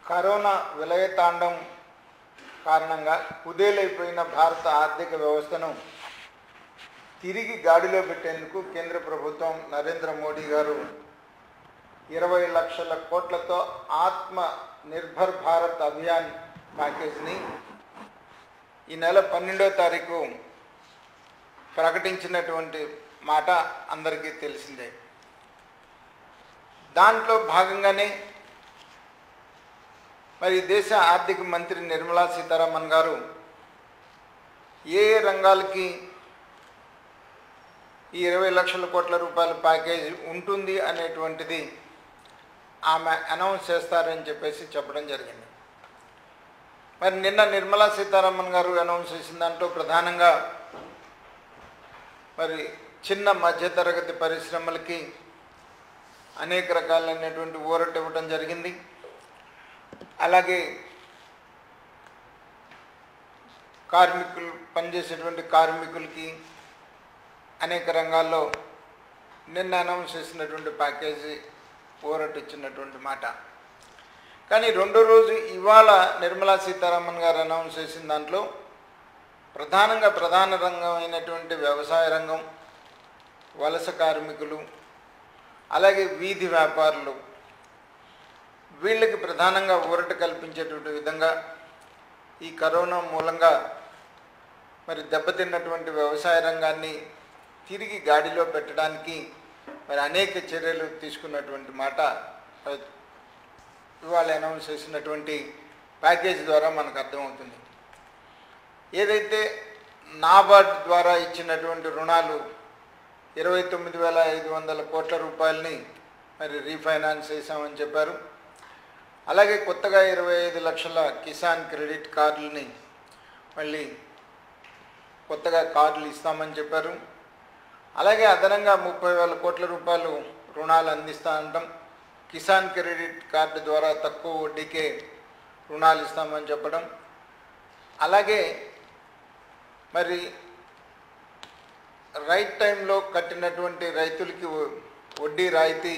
corona విలయతాండం కారణంగా కుదేలైపోయిన భారత ఆర్థిక వ్యవస్థను తిరిగి గాడిలో పెట్టేందుకు కేంద్ర ప్రభుత్వం నరేంద్ర మోడీ గారు ఇరవై లక్షల కోట్లతో ఆత్మ నిర్భర్ భారత్ అభియాన్ ప్యాకేజ్ని ఈ నెల పన్నెండో తారీఖు ప్రకటించినటువంటి మాట అందరికీ తెలిసిందే దాంట్లో భాగంగానే మరి దేశ ఆర్థిక మంత్రి నిర్మలా సీతారామన్ గారు ఏ ఏ రంగాలకి ఈ ఇరవై లక్షల కోట్ల రూపాయల ప్యాకేజ్ ఉంటుంది అనేటువంటిది ఆమె అనౌన్స్ చేస్తారని చెప్పేసి చెప్పడం జరిగింది మరి నిన్న నిర్మలా సీతారామన్ గారు అనౌన్స్ చేసిన దాంట్లో ప్రధానంగా మరి చిన్న మధ్యతరగతి పరిశ్రమలకి అనేక రకాలైనటువంటి ఊరట ఇవ్వడం జరిగింది అలాగే కార్మికులు పనిచేసేటువంటి కార్మికులకి అనేక రంగాల్లో నిన్న అనౌన్స్ చేసినటువంటి ప్యాకేజీ ఊరట ఇచ్చినటువంటి మాట కానీ రెండో రోజు ఇవాళ నిర్మలా సీతారామన్ గారు అనౌన్స్ చేసిన దాంట్లో ప్రధానంగా ప్రధాన రంగం అయినటువంటి వ్యవసాయ రంగం వలస కార్మికులు అలాగే వీధి వ్యాపారులు వీళ్ళకి ప్రధానంగా ఊరట కల్పించేటువంటి విధంగా ఈ కరోనా మూలంగా మరి దెబ్బతిన్నటువంటి వ్యవసాయ రంగాన్ని తిరిగి గాడిలో పెట్టడానికి మరి అనేక చర్యలు తీసుకున్నటువంటి మాట మరి ఇవాళ అనౌన్స్ చేసినటువంటి ప్యాకేజ్ ద్వారా మనకు అర్థమవుతుంది ఏదైతే నాబార్డ్ ద్వారా ఇచ్చినటువంటి రుణాలు ఇరవై తొమ్మిది వేల ఐదు వందల కోట్ల రూపాయలని మరి రీఫైనాన్స్ చేశామని చెప్పారు అలాగే కొత్తగా ఇరవై ఐదు లక్షల కిసాన్ క్రెడిట్ కార్డులని మళ్ళీ కొత్తగా కార్డులు ఇస్తామని చెప్పారు అలాగే అదనంగా ముప్పై వేల కోట్ల రూపాయలు రుణాలు అందిస్తా అంటాం కిసాన్ క్రెడిట్ కార్డు ద్వారా తక్కువ వడ్డీకే రుణాలు ఇస్తామని చెప్పడం అలాగే మరి రైట్ టైంలో కట్టినటువంటి రైతులకి వ- వడ్డీ రాయితీ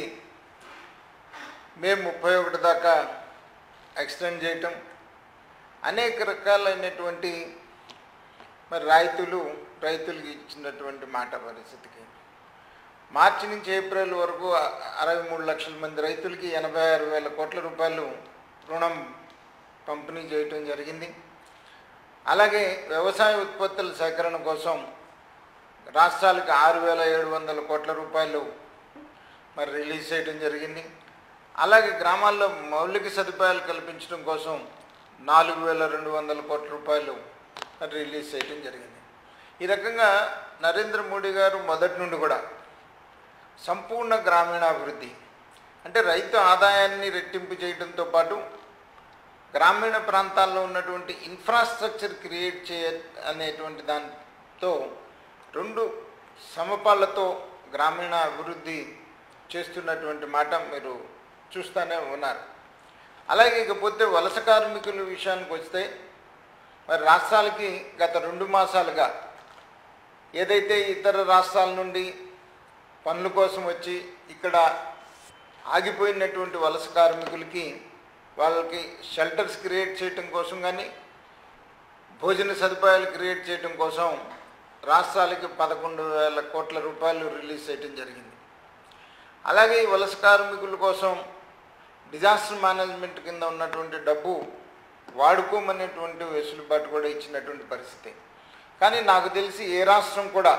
మే ముప్పై ఒకటి దాకా ఎక్స్టెండ్ చేయటం అనేక రకాలైనటువంటి మరి రాయితీలు రైతులకి ఇచ్చినటువంటి మాట పరిస్థితికి మార్చి నుంచి ఏప్రిల్ వరకు అ- అరవై మూడు లక్షల మంది రైతులకి ఎనభై ఆరు వేల కోట్ల రూపాయలు రుణం పంపిణీ చేయటం జరిగింది అలాగే వ్యవసాయ ఉత్పత్తుల సేకరణ కోసం రాష్ట్రాలకు ఆరు వేల ఏడు వందల కోట్ల రూపాయలు మరి రిలీజ్ చేయడం జరిగింది అలాగే గ్రామాల్లో మౌలిక సదుపాయాలు కల్పించడం కోసం నాలుగు వేల రెండు వందల కోట్ల రూపాయలు మరి రిలీజ్ చేయడం జరిగింది ఈ రకంగా నరేంద్ర మోడీ గారు మొదటి నుండి కూడా సంపూర్ణ గ్రామీణాభివృద్ధి అంటే రైతు ఆదాయాన్ని రెట్టింపు చేయడంతో పాటు గ్రామీణ ప్రాంతాల్లో ఉన్నటువంటి ఇన్ఫ్రాస్ట్రక్చర్ క్రియేట్ చేయ అనేటువంటి దాంతో రెండు సమపాలతో గ్రామీణ అభివృద్ధి చేస్తున్నటువంటి మాట మీరు చూస్తూనే ఉన్నారు అలాగే ఇకపోతే వలస కార్మికుల విషయానికి వస్తే మరి రాష్ట్రాలకి గత రెండు మాసాలుగా ఏదైతే ఇతర రాష్ట్రాల నుండి పనుల కోసం వచ్చి ఇక్కడ ఆగిపోయినటువంటి వలస కార్మికులకి వాళ్ళకి షెల్టర్స్ క్రియేట్ చేయటం కోసం కానీ భోజన సదుపాయాలు క్రియేట్ చేయటం కోసం రాష్ట్రాలకి పదకొండు వేల కోట్ల రూపాయలు రిలీజ్ చేయటం జరిగింది అలాగే ఈ వలస కార్మికుల కోసం డిజాస్టర్ మేనేజ్మెంట్ కింద ఉన్నటువంటి డబ్బు వాడుకోమనేటువంటి వెసులుబాటు కూడా ఇచ్చినటువంటి పరిస్థితి కానీ నాకు తెలిసి ఏ రాష్ట్రం కూడా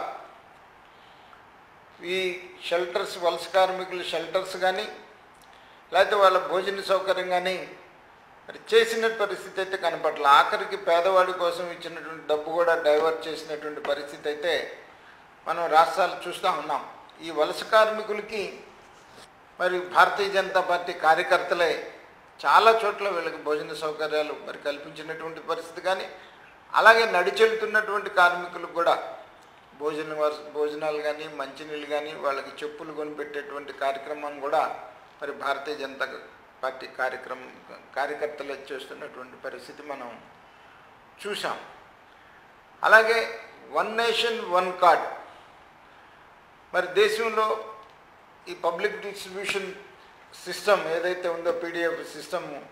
ఈ షెల్టర్స్ వలస కార్మికుల షెల్టర్స్ కానీ లేకపోతే వాళ్ళ భోజన సౌకర్యం కానీ మరి చేసిన పరిస్థితి అయితే కనపట్ల ఆఖరికి పేదవాడి కోసం ఇచ్చినటువంటి డబ్బు కూడా డైవర్ట్ చేసినటువంటి పరిస్థితి అయితే మనం రాష్ట్రాలు చూస్తూ ఉన్నాం ఈ వలస కార్మికులకి మరి భారతీయ జనతా పార్టీ కార్యకర్తలే చాలా చోట్ల వీళ్ళకి భోజన సౌకర్యాలు మరి కల్పించినటువంటి పరిస్థితి కానీ అలాగే నడిచెళ్తున్నటువంటి కార్మికులకు కూడా భోజన వస- భోజనాలు కానీ మంచినీళ్ళు కానీ వాళ్ళకి చెప్పులు కొనిపెట్టేటువంటి కార్యక్రమం కూడా మరి భారతీయ జనతా పార్టీ కార్యక్రమం కార్యకర్తలు చేస్తున్నటువంటి పరిస్థితి మనం చూసాం అలాగే వన్ నేషన్ వన్ కార్డ్ మరి దేశంలో ఈ పబ్లిక్ డిస్ట్రిబ్యూషన్ సిస్టమ్ ఏదైతే ఉందో పీడిఎఫ్ సిస్టమ్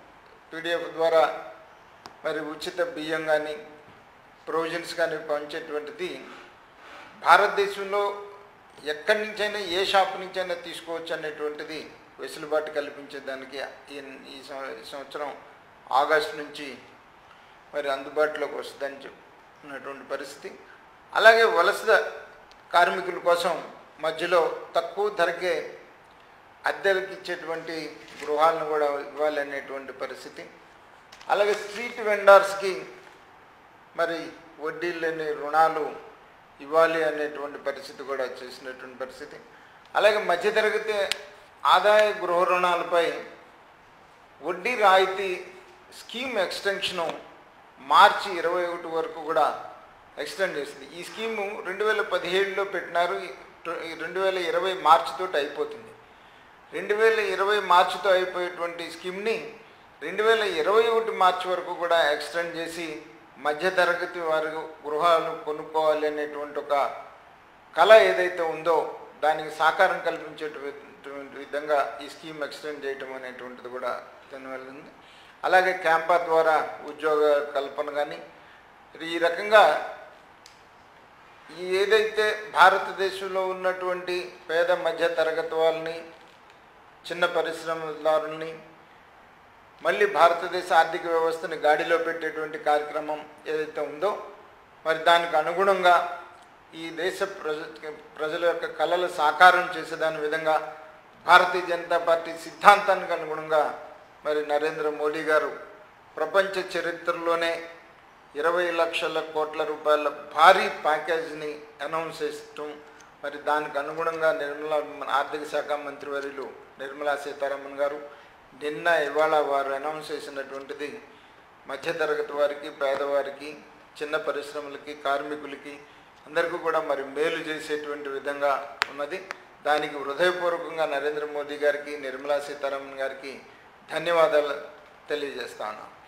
పీడిఎఫ్ ద్వారా మరి ఉచిత బియ్యం కానీ ప్రొవిజన్స్ కానీ పంచేటువంటిది భారతదేశంలో ఎక్కడి నుంచైనా ఏ షాప్ నుంచైనా తీసుకోవచ్చు అనేటువంటిది వెసులుబాటు కల్పించేదానికి ఈ ఈ సంవ- ఈ సంవత్సరం ఆగస్టు నుంచి మరి అందుబాటులోకి వస్తుందని చెప్తున్నటువంటి పరిస్థితి అలాగే వలస కార్మికుల కోసం మధ్యలో తక్కువ ధరకే అద్దెలకు ఇచ్చేటువంటి గృహాలను కూడా ఇవ్వాలి అనేటువంటి పరిస్థితి అలాగే స్ట్రీట్ వెండర్స్కి మరి వడ్డీ లేని రుణాలు ఇవ్వాలి అనేటువంటి పరిస్థితి కూడా చేసినటువంటి పరిస్థితి అలాగే మధ్యతరగతి ఆదాయ గృహ రుణాలపై వడ్డీ రాయితీ స్కీమ్ ఎక్స్టెన్షను మార్చి ఇరవై ఒకటి వరకు కూడా ఎక్స్టెండ్ చేసింది ఈ స్కీము రెండు వేల పదిహేడులో పెట్టినారు ఈ రెండు వేల ఇరవై మార్చి తోటి అయిపోతుంది రెండు వేల ఇరవై మార్చితో అయిపోయేటువంటి స్కీమ్ని రెండు వేల ఇరవై ఒకటి మార్చి వరకు కూడా ఎక్స్టెండ్ చేసి మధ్యతరగతి వారి గృహాలు కొనుక్కోవాలి అనేటువంటి ఒక కళ ఏదైతే ఉందో దానికి సాకారం కల్పించేటువంటి విధంగా ఈ స్కీమ్ ఎక్స్టెండ్ చేయటం అనేటువంటిది కూడా తెలియదు అలాగే క్యాంపా ద్వారా ఉద్యోగ కల్పన కానీ ఈ రకంగా ఈ ఏదైతే భారతదేశంలో ఉన్నటువంటి పేద మధ్య తరగతి వాళ్ళని చిన్న పరిశ్రమదారుల్ని మళ్ళీ భారతదేశ ఆర్థిక వ్యవస్థని గాడిలో పెట్టేటువంటి కార్యక్రమం ఏదైతే ఉందో మరి దానికి అనుగుణంగా ఈ దేశ ప్రజ ప్రజల యొక్క కళలు సాకారం చేసేదాని విధంగా భారతీయ జనతా పార్టీ సిద్ధాంతానికి అనుగుణంగా మరి నరేంద్ర మోడీ గారు ప్రపంచ చరిత్రలోనే ఇరవై లక్షల కోట్ల రూపాయల భారీ ప్యాకేజీని అనౌన్స్ చేస్తూ మరి దానికి అనుగుణంగా నిర్మలా మన ఆర్థిక శాఖ మంత్రివర్యులు నిర్మలా సీతారామన్ గారు నిన్న ఇవాళ వారు అనౌన్స్ చేసినటువంటిది మధ్యతరగతి వారికి పేదవారికి చిన్న పరిశ్రమలకి కార్మికులకి అందరికీ కూడా మరి మేలు చేసేటువంటి విధంగా ఉన్నది దానికి హృదయపూర్వకంగా నరేంద్ర మోదీ గారికి నిర్మలా సీతారామన్ గారికి ధన్యవాదాలు తెలియజేస్తాను